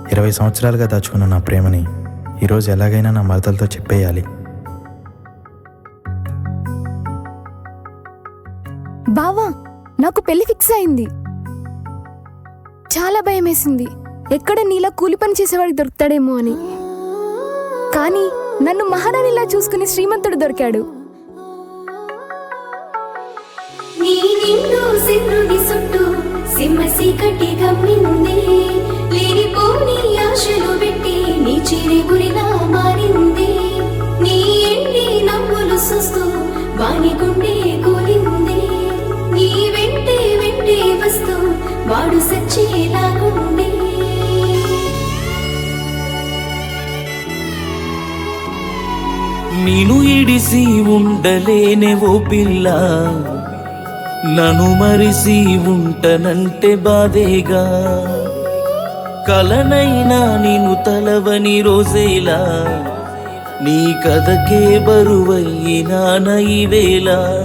ఇరవై సంవత్సరాలుగా దాచుకున్న నా ప్రేమని ఈరోజు ఎలాగైనా నా మరదలతో చెప్పేయాలి బావా నాకు పెళ్లి ఫిక్స్ అయింది చాలా భయం వేసింది ఎక్కడ నీలా కూలి పని చేసేవాడికి దొరుకుతాడేమో అని కానీ నన్ను మహారాణిలా చూసుకుని శ్రీమంతుడు దొరికాడు నీ నిండు సింధుని చుట్టూ సింహ సీకటి గమ్మింది లేనిపోని ఆశలు పెట్టి నీ చిరి గురిలా మారింది నీ ఎండి నవ్వులు చూస్తూ వాని గుండె కూలింది నీ వెంటే వెంటే వస్తూ వాడు సచ్చేలాగుండే నేను ఇడిసి ఉండలేనే ఓ పిల్ల నన్ను మరిసి ఉంటనంటే బాధేగా కలనైనా నేను తలవని రోజేలా నీ కథకే బరువయ్యినా నైవేళ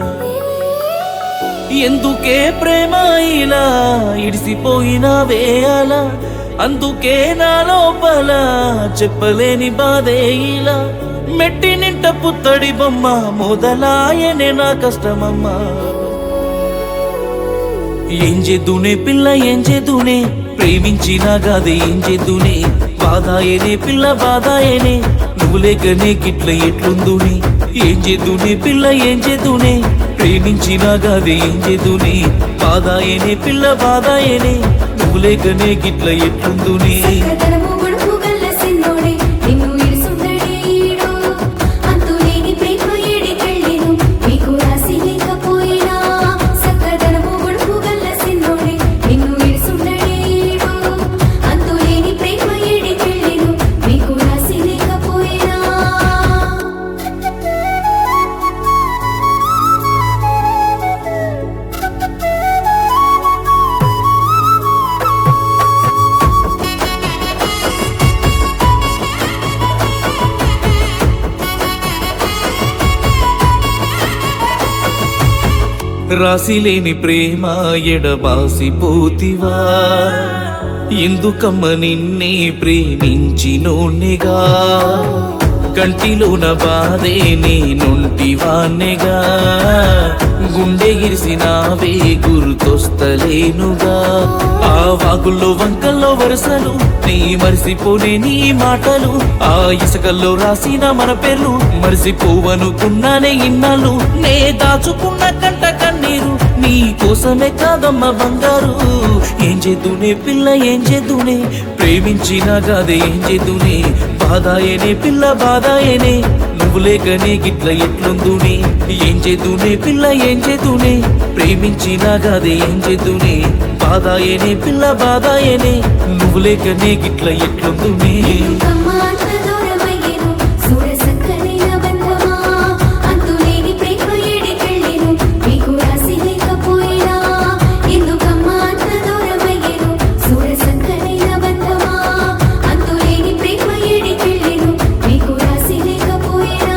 ఎందుకే ప్రేమ ఇలా ఇడిసిపోయినా వేయాల అందుకే నా లోపల చెప్పలేని బాధే ఇలా మెట్టి నింట పుత్తడి బొమ్మ మొదలాయనే నా కష్టమమ్మా ఏం చేద్దునే పిల్ల ఏం చేద్దునే ప్రేమించినా కాదే ఏం చేద్దునే బాధాయనే పిల్ల బాధాయనే నువ్వు లేకనే గిట్ల ఎట్లుందునే ఏం చేద్దునే పిల్ల ఏం చేద్దునే ప్రేమించినా కాదే ఏం చేద్దునే బాధాయనే పిల్ల బాధాయనే నువ్వు లేకనే గిట్ల ఎట్లుందునే సకదనము గొడుపు గల్ల సిన్నోడే నిన్ను ఇడుసుండడీడు అంతులేని ప్రేమ ఏడికెళ్ళెను నీకు రాసి లేకపోయినా సకదనము గొడుపు గల్ల సిన్నోడే నిన్ను ఇడుసుండడీడు అంతులేని ప్రేమ ఏడికెళ్ళెను నీకు రాసి లేకపోయినా రాసిలేని ప్రేమ ఎడబాసిపోతివా ఎందుకమ్మ నిన్నే ప్రేమించినోనిగా కంటిలోన బాధే నేనుంటివాన్నెగా గుండె గిరిసినావే గుర్తొస్తలేనుగా ఆ వాగుల్లో వంకల్లో వరుసలు నీ మరిసిపోనే నీ మాటలు ఆ ఇసుకల్లో రాసిన మన పేర్లు మరిసిపోవనుకున్నానే ఇన్నాళ్ళు నే దాచుకున్న కంట కన్నీరు నీ కోసమే కాదమ్మ బంగారు ఏం చేద్దునే పిల్ల ఏం చేద్దునే ప్రేమించినా కాదే ఏం చేద్దునే బాధాయనే పిల్ల బాధాయనే నువ్వు లేకనే గిట్ల ఎట్లుందునే ఏం చేద్దునే పిల్ల ఏం చేద్దునే ప్రేమించినా కాదే ఏం చేద్దునే బాధాయనే పిల్ల బాధాయనే నువ్వు లేకనే గిట్ల ఎట్లుందునే ఎందుకమ్మ అంత దూరమయ్యేను చూడ సక్కనైన బంధమా అంతులేని ప్రేమ ఏడికెళ్ళెను నీకు రాసి లేకపోయినా ఎందుకమ్మ అంత దూరమయ్యేను చూడ సక్కనైన బంధమా అంతులేని ప్రేమ ఏడికెళ్ళెను నీకు రాసి లేకపోయినా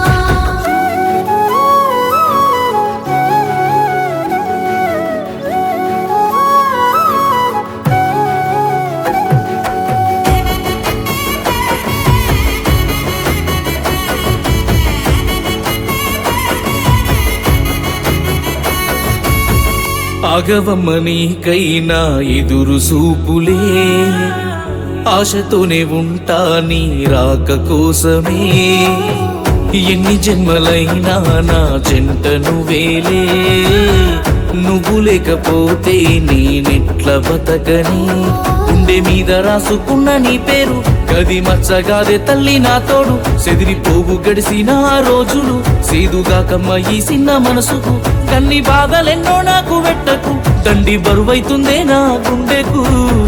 ఆగవమ్మ నీకైనా ఎదురు సూపులే ఆశతోనే ఉంటా నీ రాక కోసమే ఎన్ని జన్మలైనా నా చెంట నువ్వేలే నువ్వు లేకపోతే నేనెట్ల బతకని గుండె మీద రాసుకున్న నీ పేరు గది మచ్చగాదే తల్లి నా తోడు సెదిరిపోవు గడిసిన ఆ రోజులు సేదుగాకమ్మ ఈ చిన్న మనసుకు కన్ని బాధలెన్నో నాకు వెట్టకు దండి బరువైతుందే నా గుండెకు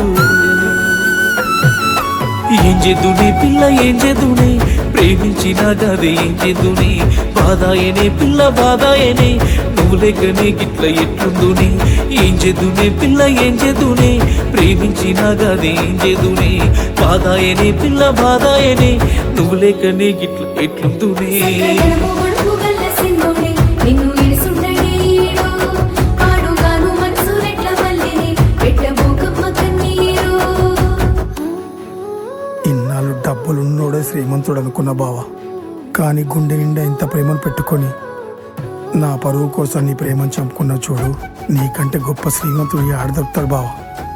ఏం చేద్దునే పిల్ల ఏం చేద్దునే ప్రేమించినా గదే ఏం చేద్దునే బాధాయనే పిల్ల బాధాయనే నువ్వు లేకనే గిట్ల ఎట్లుందునే ఏం చేద్దునే పిల్ల ఏం చేద్దునే ప్రేమించినా గదే ఏం చేద్దునే బాధాయనే పిల్ల బాధాయనే నువ్వు లేకనే గిట్ల ఎట్లుందునే సకదనము గొడుపు గల్ల సిన్నోడే నిన్ను ఇడుసుండడీడు పాడుగాను మనసు రెట్ల వల్లెనే పెట్టబోకమ్మ కన్నీరు శ్రీమంతుడు అనుకున్న బావా కానీ గుండె నిండా ఇంత ప్రేమను పెట్టుకొని నా పరువు కోసం నీ ప్రేమను చంపుకున్న చూడు నీకంటే గొప్ప శ్రీమంతుడు ఆడదొరుకుతాడు బావా